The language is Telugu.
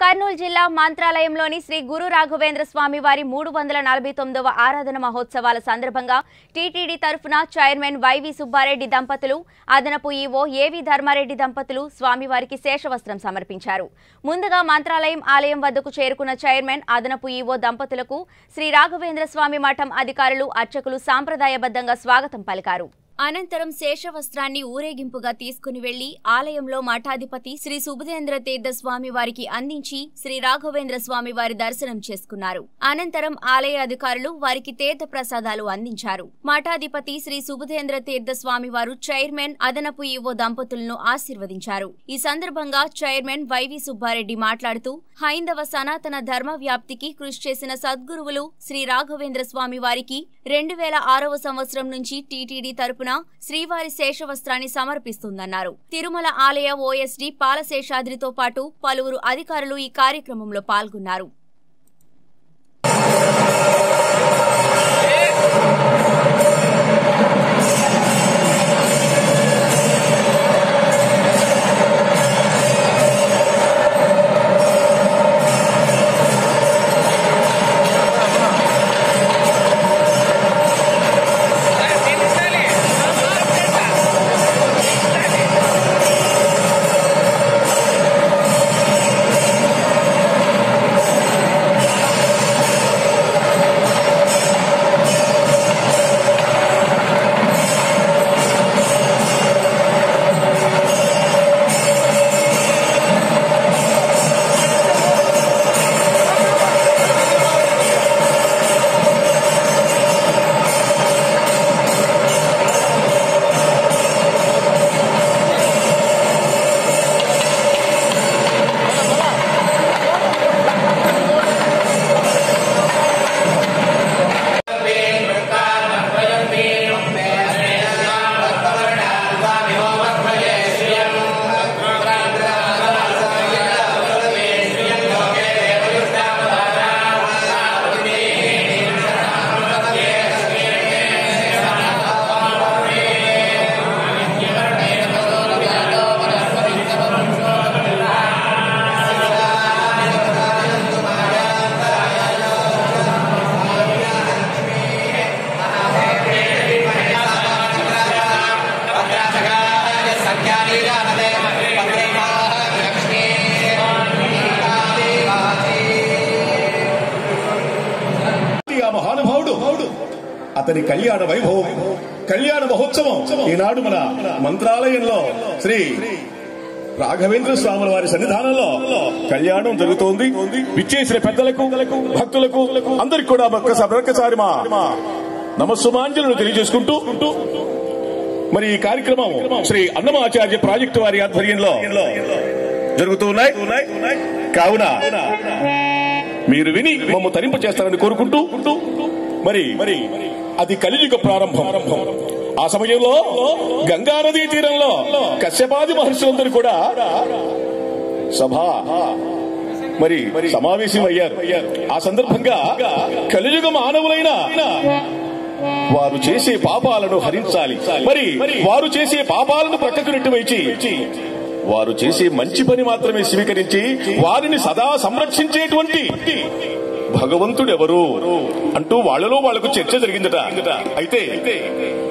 కర్నూలు జిల్లా మంత్రాలయంలోని శ్రీ గురు రాఘవేంద్ర స్వామి వారి మూడు వందల నలభై తొమ్మిదవ ఆరాధన మహోత్సవాల సందర్భంగా టీటీడీ తరఫున చైర్మన్ వైవి సుబ్బారెడ్డి దంపతులు అదనపు ఈవో ఏవి ధర్మారెడ్డి దంపతులు స్వామివారికి శేషవస్త్రం సమర్పించారు ముందుగా మంత్రాలయం ఆలయం వద్దకు చేరుకున్న చైర్మన్ అదనపు ఈవో దంపతులకు శ్రీ రాఘవేంద్ర స్వామి మఠం అధికారులు అర్చకులు సాంప్రదాయబద్ధంగా స్వాగతం పలికారు అనంతరం శేషవస్త్రాన్ని ఊరేగింపుగా తీసుకుని వెళ్లి ఆలయంలో మఠాధిపతి శ్రీ సుబుధేంద్ర తీర్థ స్వామి వారికి అందించి శ్రీ రాఘవేంద్ర స్వామి వారి దర్శనం చేసుకున్నారు అనంతరం ఆలయ అధికారులు వారికి తీర్థ ప్రసాదాలు అందించారు మఠాధిపతి శ్రీ సుబుధేంద్ర తీర్థ స్వామి వారు చైర్మన్ అదనపు ఈవో దంపతులను ఆశీర్వదించారు ఈ సందర్భంగా చైర్మన్ వైవి సుబ్బారెడ్డి మాట్లాడుతూ హైందవ సనాతన ధర్మ వ్యాప్తికి కృషి చేసిన సద్గురువులు శ్రీ రాఘవేంద్ర స్వామి వారికి రెండు వేల ఆరవ సంవత్సరం నుంచి టీటీడీ తరపున శ్రీవారి శేషవస్త్రాన్ని సమర్పిస్తుందన్నారు తిరుమల ఆలయ ఓఎస్డీ పాలశేషాద్రితో పాటు పలువురు అధికారులు ఈ కార్యక్రమంలో పాల్గొన్నారు ఆ మహానుభావుడు అతని కళ్యాణ వైభవం కళ్యాణ మహోత్సవం ఈనాడు మన మంత్రాలయంలో శ్రీ రాఘవేంద్ర స్వాముల వారి సన్నిధానంలో కళ్యాణం జరుగుతోంది విచ్చేసిన పెద్దలకు భక్తులకు అందరికి కూడా ఒక్కసారి ఒక్కసారి మా నమస్సుమాంజలను తెలియజేసుకుంటూ మరి ఈ కార్యక్రమం శ్రీ అన్నమాచార్య ప్రాజెక్టు వారి ఆధ్వర్యంలో జరుగుతూ ఉన్నాయి కావున మీరు విని మమ్మ తరింప చేస్తారని కోరుకుంటూ మరి మరి అది కలియుగ ప్రారంభం ఆ సమయంలో గంగా నదీ తీరంలో కశ్యపాది మహర్షులందరూ కూడా సభ మరి సమావేశం అయ్యారు ఆ సందర్భంగా కలియుగ మానవులైన వారు చేసే పాపాలను హరించాలి మరి వారు చేసే పాపాలను ప్రక్కకు నెట్టివేచి వారు చేసే మంచి పని మాత్రమే స్వీకరించి వారిని సదా సంరక్షించేటువంటి భగవంతుడెవరు అంటూ వాళ్ళలో వాళ్లకు చర్చ జరిగిందట అయితే